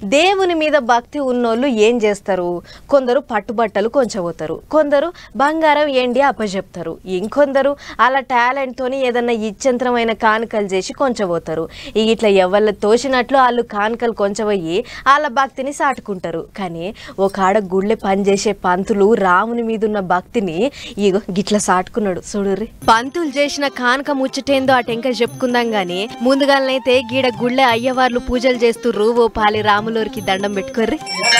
దేవుని మీద భక్తి ఉన్నోళ్ళు ఏం చేస్తారు కొందరు పట్టుబట్టలు కొంచబోతారు కొందరు బంగారం ఎండి అప్పచెప్తారు ఇంకొందరు అలా టాలెంట్ తోని ఏదన్నా ఇచ్చంత్రమైన కానుకలు చేసి కొంచబోతారు ఇక ఇట్లా ఎవళ్ళ తోచినట్లు వాళ్ళు కానుకలు కొంచబోయి వాళ్ళ భక్తిని సాటుకుంటారు కానీ ఒక ఆడ గుళ్ళె పనిచేసే పంతులు రాముని మీద ఉన్న భక్తిని ఇగో గిట్లా సాటుకున్నాడు చూడుర్రి పంతులు చేసిన కానుక ముచ్చటేందో ఆ టెంక చెప్పుకుందాం గాని ముందుగానైతే గీడ గుళ్ళె అయ్యవార్లు పూజలు చేస్తుర్రు ఓ పాలి రాములోరికి దండం పెట్టుకోర్రి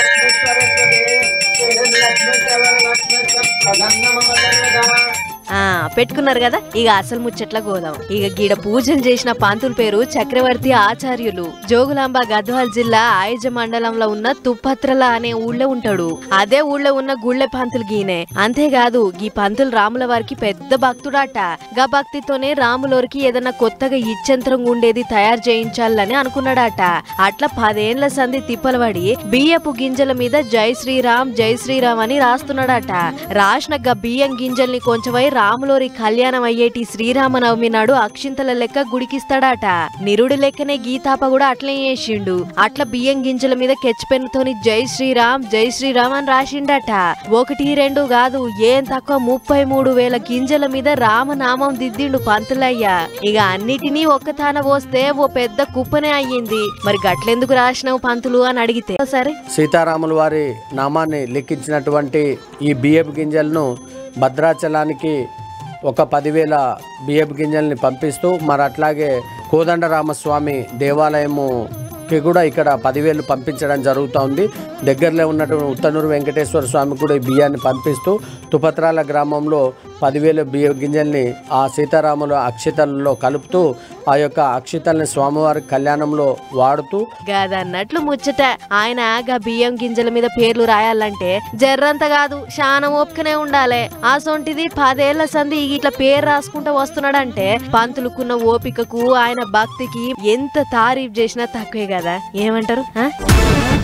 ఆ పెట్టుకున్నారు కదా ఇక అసలు ముచ్చట్ల గోదాం ఇక గీడ పూజలు చేసిన పంతుల పేరు చక్రవర్తి ఆచార్యులు జోగులాంబ గద్వాల్ జిల్లా ఆయుజ మండలంలో ఉన్న తుప్పత్రల అనే ఊళ్ళో ఉంటాడు అదే ఊళ్ళో ఉన్న గుళ్ళె పంతులు గీనే అంతేకాదు ఈ పంతులు రాముల వారికి పెద్ద భక్తుడాట గా భక్తితోనే రాములోరికి ఏదన్నా కొత్తగా ఇచ్చంతరం ఉండేది తయారు చేయించాలని అనుకున్నాడట అట్లా పదేండ్ల సంధి తిప్పలబడి బియ్యపు గింజల మీద జై శ్రీరామ్ జై శ్రీరామ్ అని రాస్తున్నాడట రాసిన గా బియ్యం గింజల్ని కొంచెమై రాములోరి కళ్యాణం అయ్యేటి శ్రీరామనవమి నాడు అక్షింతల లెక్క గుడికిస్తాడట నిరుడి లెక్కనే గీతాప కూడా అట్లే చేసిండు అట్లా బియ్యం గింజల మీద కెచ్ పెన్నుతోని జై శ్రీరామ్ జై శ్రీరామ్ అని రాసిండట ఒకటి రెండు కాదు ఏం తక్కువ ముప్పై మూడు వేల గింజల మీద రామనామం దిద్దిండు పంతులయ్య ఇక అన్నిటినీ ఒక్కతాన పోస్తే ఓ పెద్ద కుప్పనే అయ్యింది మరి గట్లెందుకు రాసినావు పంతులు అని అడిగితే సరే సీతారాముల వారి నామాన్ని లిఖించినటువంటి ఈ బియ్యపు గింజలను భద్రాచలానికి ఒక పదివేల బియ్యపు గింజల్ని పంపిస్తూ మరి అట్లాగే కోదండరామస్వామి దేవాలయముకి కూడా ఇక్కడ పదివేలు పంపించడం జరుగుతోంది దగ్గరలో ఉన్నటువంటి ఉత్తనూరు వెంకటేశ్వర స్వామి కూడా ఈ బియ్యాన్ని పంపిస్తూ తుపత్రాల గ్రామంలో పదివేల బియ్య గింజల్ని ఆ సీతారాముల అక్షితలలో కలుపుతూ ఆ యొక్క అక్షితల్ని స్వామివారి కళ్యాణంలో వాడుతూ గదన్నట్లు ముచ్చట ఆయన గా బియ్యం గింజల మీద పేర్లు రాయాలంటే జర్రంత కాదు శాన ఓపికనే ఉండాలే ఆ సొంటిది పదేళ్ల సంది ఇట్లా పేరు రాసుకుంటూ వస్తున్నాడంటే పంతులుకున్న ఓపికకు ఆయన భక్తికి ఎంత తారీఫ్ చేసినా తక్కువే కదా ఏమంటారు ఆ?